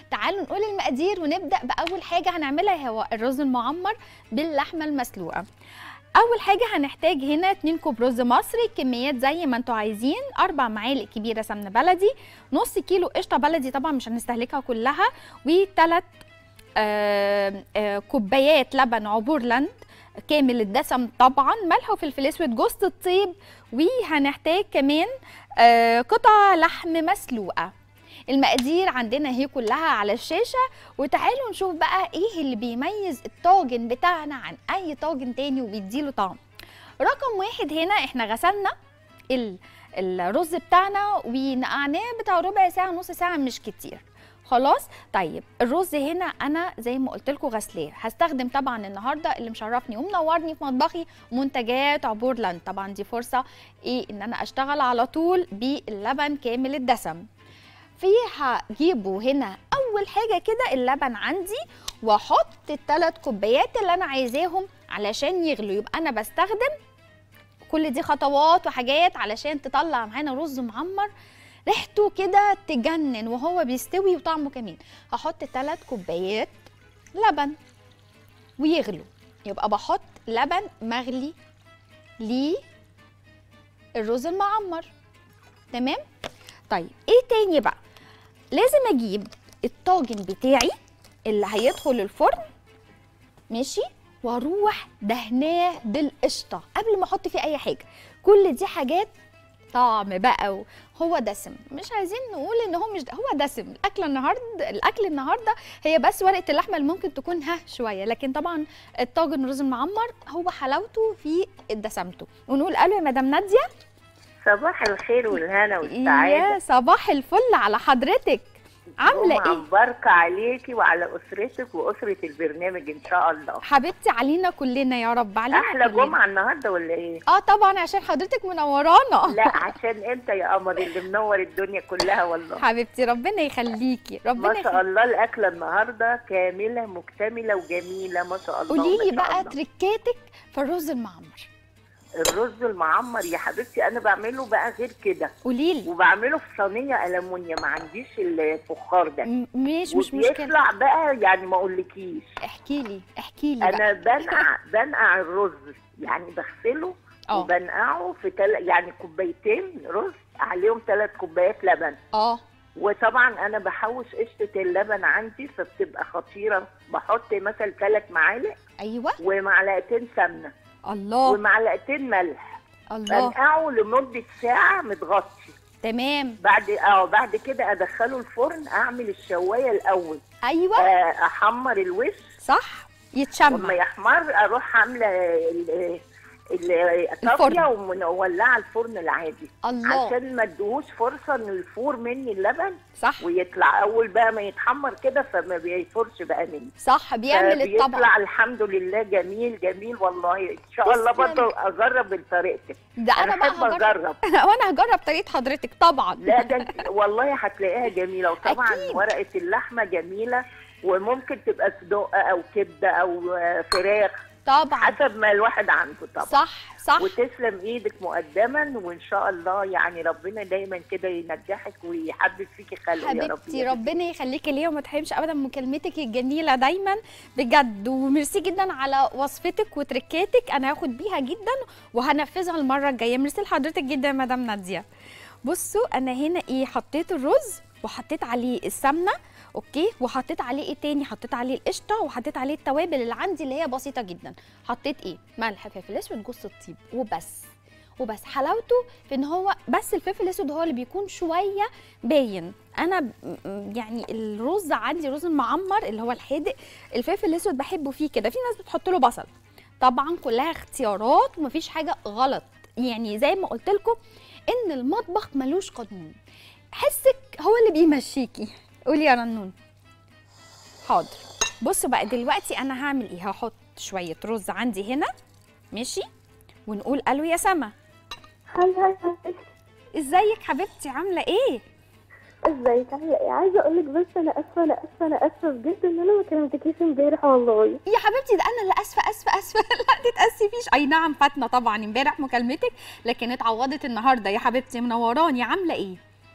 تعالوا نقول المقادير ونبدا باول حاجه هنعملها هو الرز المعمر باللحمه المسلوقه اول حاجه هنحتاج هنا 2 كوب رز مصري كميات زي ما انتوا عايزين اربع معالق كبيره سمنه بلدي نص كيلو قشطه بلدي طبعا مش هنستهلكها كلها وثلاث آه آه كوبايات لبن عبور لند كامل الدسم طبعا ملح وفلفل اسود جوز الطيب وهنحتاج كمان آه قطع لحم مسلوقه المقادير عندنا هي كلها على الشاشه وتعالوا نشوف بقى ايه اللي بيميز الطاجن بتاعنا عن اي طاجن تاني وبيديله طعم رقم واحد هنا احنا غسلنا ال- الرز بتاعنا ونقعناه بتاع ربع ساعه نص ساعه مش كتير خلاص طيب الرز هنا انا زي ما قلت لكم غسلاه هستخدم طبعا النهارده اللي مشرفني ومنورني في مطبخي منتجات عبور لاند طبعا دي فرصه ايه ان انا اشتغل على طول باللبن كامل الدسم في هجيبه هنا اول حاجه كده اللبن عندي واحط الثلاث كوبايات اللي انا عايزاهم علشان يغلوا يبقى انا بستخدم كل دي خطوات وحاجات علشان تطلع معانا رز معمر ريحته كده تجنن وهو بيستوي وطعمه كمان هحط ثلاث كوبايات لبن ويغلوا يبقى بحط لبن مغلي للرز المعمر تمام طيب ايه تاني بقى لازم اجيب الطاجن بتاعي اللي هيدخل الفرن ماشي واروح دهناه بالقشطه قبل ما احط فيه اي حاجه كل دي حاجات طعم بقى هو دسم مش عايزين نقول ان هو مش هو دسم الاكل النهارده الاكل النهارده هي بس ورقه اللحمه اللي ممكن تكون ها شويه لكن طبعا الطاجن الرز المعمر هو حلاوته في دسمته ونقول الو يا مدام ناديه صباح الخير والهنا يا والسعادة صباح الفل على حضرتك عامله جمعة ايه مباركة عليكي وعلى أسرتك وأسرة البرنامج إن شاء الله حبيبتي علينا كلنا يا رب علينا أحلى كلنا. جمعة النهاردة ولا إيه؟ اه طبعا عشان حضرتك منورانا لا عشان أنت يا قمر اللي منور الدنيا كلها والله حبيبتي ربنا يخليكي ربنا ما شاء يخليكي الله الأكلة النهاردة كاملة مكتملة وجميلة ما شاء الله قولي لي ما شاء بقى الله. تركاتك في الرز المعمر الرز المعمر يا حبيبتي أنا بعمله بقى غير كده قولي لي وبعمله في صينية ألمونيا ما عنديش الفخار ده م- مش مش مشكله وبيطلع بقى يعني ما أقولكيش احكي لي احكي لي بقى انا بنقع بنقع الرز يعني بغسله اه وبنقعه في تل... يعني كوبايتين رز عليهم ثلاث كوبايات لبن اه وطبعا انا بحوش قشطه اللبن عندي فبتبقى خطيره بحط مثلا ثلاث معالق ايوه ومعلقتين سمنه الله ومعلقتين ملح الله بنقعه لمده ساعه متغطي تمام بعد اه بعد كده ادخله الفرن اعمل الشوايه الاول ايوه آه، احمر الوش صح لما يتشمع يحمر اروح عامله ال- ال- الفرن. الطافيه ومولعه الفرن العادي الله عشان ما ادوهوش فرصه ان يفور مني اللبن صح ويطلع اول بقى ما يتحمر كده فما بيفورش بقى مني صح بيعمل الطبق بيطلع الحمد لله جميل جميل والله ان شاء الله تسلم. برضه اجرب بطريقتك ده انا انا بقى احب هجرب اجرب وانا هجرب طريقه حضرتك طبعا لا ده انت- والله هتلاقيها جميله وطبعا أكيد. ورقه اللحمه جميله وممكن تبقى صدق او كبده او آه، فراخ طبعا حسب ما الواحد عنده طبعا صح صح وتسلم ايدك مقدما وان شاء الله يعني ربنا دايما كده ينجحك ويحبب فيكي خلق يا رب حبيبتي يا ربنا يخليكي ليا وما تحرمش ابدا من مكالمتك الجميله دايما بجد وميرسي جدا على وصفتك وتركاتك انا هاخد بيها جدا وهنفذها المره الجايه ميرسي لحضرتك جدا يا مدام ناديه بصوا انا هنا ايه حطيت الرز وحطيت عليه السمنه اوكي وحطيت عليه ايه تاني حطيت عليه القشطه وحطيت عليه التوابل اللي عندي اللي هي بسيطه جدا حطيت ايه ملح فلفل اسود جوز الطيب وبس وبس حلاوته في ان هو بس الفلفل الاسود هو اللي بيكون شويه باين انا ب- م- يعني الرز عندي رز المعمر اللي هو الحادق الفلفل الاسود بحبه فيه كده في ناس بتحط له بصل طبعا كلها اختيارات ومفيش حاجه غلط يعني زي ما قلت لكم ان المطبخ ملوش قانون حسك هو اللي بيمشيكي قولي يا رنون حاضر بصوا بقى دلوقتي انا هعمل ايه هحط شويه رز عندي هنا ماشي ونقول الو يا سما هاي هاي هاي ازيك حبيبتي عامله ايه ازيك عامله ايه عايزه اقول لك بس انا اسفه انا اسفه انا اسفه بجد ان انا ما كلمتكيش امبارح والله يا حبيبتي ده انا اللي اسفه اسفه اسفه لا تتاسفيش اي نعم فاتنا طبعا امبارح مكالمتك لكن اتعوضت النهارده يا حبيبتي منوراني عامله ايه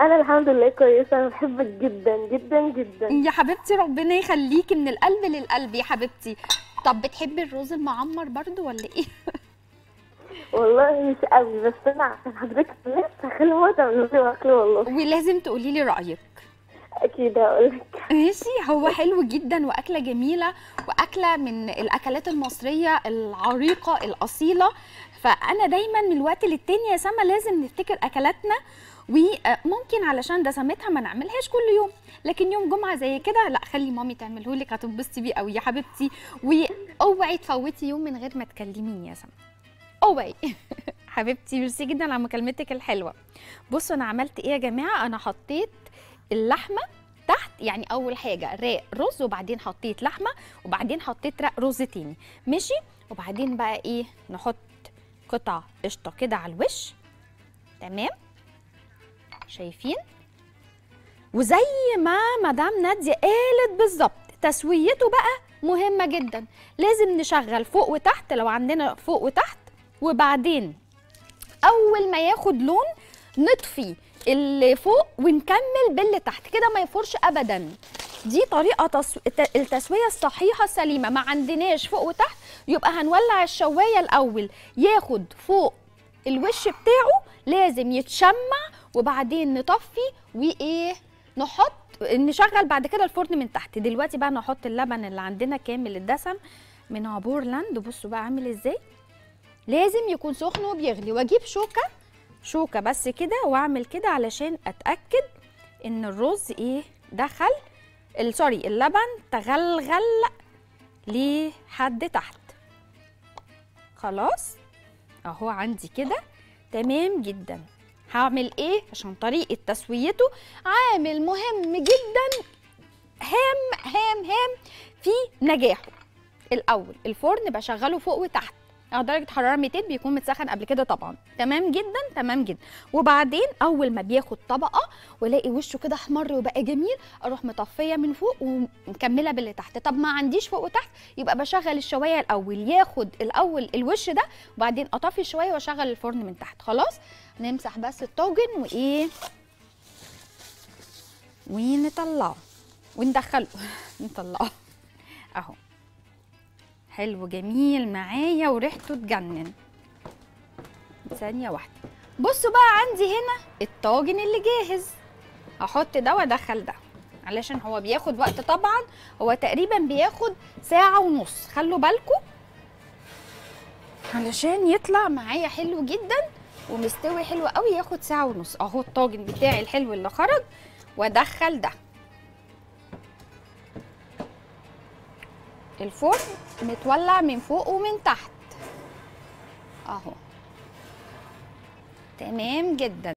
انا الحمد لله كويسه انا بحبك جدا جدا جدا يا حبيبتي ربنا يخليكي من القلب للقلب يا حبيبتي طب بتحبي الرز المعمر برضو ولا ايه والله مش قوي بس انا عشان حضرتك الناس هخلي ماما تعمل لي واكله والله ولازم تقولي لي رايك اكيد هقولك ماشي هو حلو جدا واكله جميله واكله من الاكلات المصريه العريقه الاصيله فانا دايما من الوقت للتاني يا سما لازم نفتكر اكلاتنا وممكن علشان دسمتها ما نعملهاش كل يوم لكن يوم جمعه زي كده لا خلي مامي تعمله لك هتنبسطي بيه قوي يا حبيبتي واوعي تفوتي يوم من غير ما تكلميني يا سما اوعي حبيبتي ميرسي جدا على مكالمتك الحلوه بصوا انا عملت ايه يا جماعه انا حطيت اللحمه تحت يعني اول حاجه راق رز وبعدين حطيت لحمه وبعدين حطيت راق رز تاني ماشي وبعدين بقى ايه نحط قطع قشطه كده على الوش تمام شايفين وزي ما مدام ناديه قالت بالظبط تسويته بقى مهمه جدا لازم نشغل فوق وتحت لو عندنا فوق وتحت وبعدين اول ما ياخد لون نطفي اللي فوق ونكمل باللي تحت كده ما يفورش ابدا دي طريقه تص... الت- التسويه الصحيحه السليمه ما عندناش فوق وتحت يبقى هنولع الشوايه الاول ياخد فوق الوش بتاعه لازم يتشمع وبعدين نطفي وايه نحط نشغل بعد كده الفرن من تحت دلوقتي بقى نحط اللبن اللي عندنا كامل الدسم من عبور لاند بصوا بقى عامل ازاي لازم يكون سخن وبيغلي واجيب شوكه شوكه بس كده واعمل كده علشان اتاكد ان الرز ايه دخل ال- سوري اللبن تغلغل لحد تحت خلاص اهو عندي كده تمام جدا هعمل ايه عشان طريقه تسويته عامل مهم جدا هام هام هام في نجاحه الاول الفرن بشغله فوق وتحت على درجه حراره 200 بيكون متسخن قبل كده طبعا تمام جدا تمام جدا وبعدين اول ما بياخد طبقه والاقي وشه كده احمر وبقى جميل اروح مطفيه من فوق ومكمله باللي تحت طب ما عنديش فوق وتحت يبقى بشغل الشوايه الاول ياخد الاول الوش ده وبعدين اطفي الشوايه واشغل الفرن من تحت خلاص نمسح بس الطاجن وايه ونطلعه وندخله نطلعه اهو حلو جميل معايا وريحته تجنن ثانية واحدة بصوا بقى عندي هنا الطاجن اللي جاهز هحط ده وادخل ده علشان هو بياخد وقت طبعا هو تقريبا بياخد ساعة ونص خلوا بالكم علشان يطلع معايا حلو جدا ومستوي حلو قوي ياخد ساعة ونص اهو الطاجن بتاعي الحلو اللي خرج وادخل ده الفرن متولع من فوق ومن تحت اهو تمام جدا